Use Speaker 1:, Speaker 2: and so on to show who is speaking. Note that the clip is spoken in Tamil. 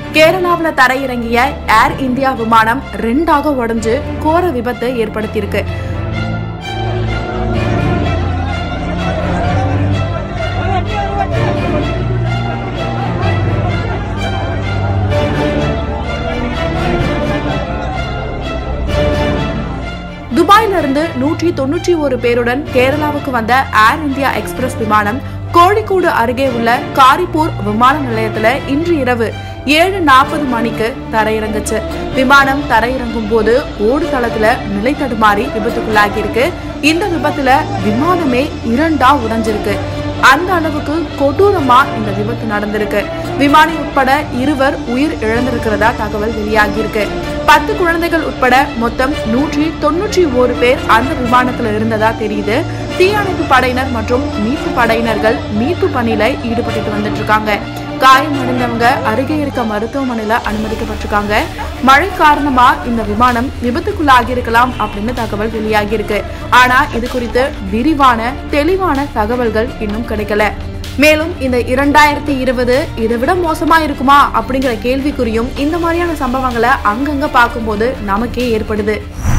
Speaker 1: கேரளாவில் தரையிறங்கிய ஏர் இந்தியா விமானம் ரெண்டாக உடைஞ்சு கோர விபத்தை ஏற்படுத்தியிருக்கு துபாயில இருந்து நூற்றி தொன்னூற்றி ஒரு பேருடன் கேரளாவுக்கு வந்த ஏர் இந்தியா எக்ஸ்பிரஸ் விமானம் கோழிக்கூடு அருகே உள்ள காரிப்பூர் விமான நிலையத்துல இன்று இரவு ஏழு நாற்பது மணிக்கு தரையிறங்குச்சு விமானம் தரையிறங்கும் போது ஓடுதளத்துல நிலை தடுமாறி விபத்துக்குள்ளாகி இருக்கு இந்த விபத்துல விமானமே இரண்டா உடைஞ்சிருக்கு அந்த அளவுக்கு கொடூரமா இந்த விபத்து நடந்திருக்கு விமானி உட்பட இருவர் உயிர் இழந்திருக்கிறதா தகவல் வெளியாகியிருக்கு பத்து குழந்தைகள் உட்பட மொத்தம் நூற்றி தொன்னூற்றி ஒரு பேர் அந்த விமானத்துல இருந்ததா தெரியுது தீயணைப்பு படையினர் மற்றும் மீட்பு படையினர்கள் மீட்பு பணியில ஈடுபட்டு வந்துட்டு இருக்காங்க காயமடைந்தவங்க அருகே இருக்க மருத்துவமனையில அனுமதிக்கப்பட்டிருக்காங்க மழை காரணமா இந்த விமானம் விபத்துக்குள்ளாகி இருக்கலாம் அப்படின்னு தகவல் வெளியாகி இருக்கு ஆனா இது குறித்து விரிவான தெளிவான தகவல்கள் இன்னும் கிடைக்கல மேலும் இந்த இரண்டாயிரத்தி இருபது இதை விட மோசமா இருக்குமா அப்படிங்கிற கேள்விக்குறியும் இந்த மாதிரியான சம்பவங்களை அங்கங்க பார்க்கும்போது நமக்கே ஏற்படுது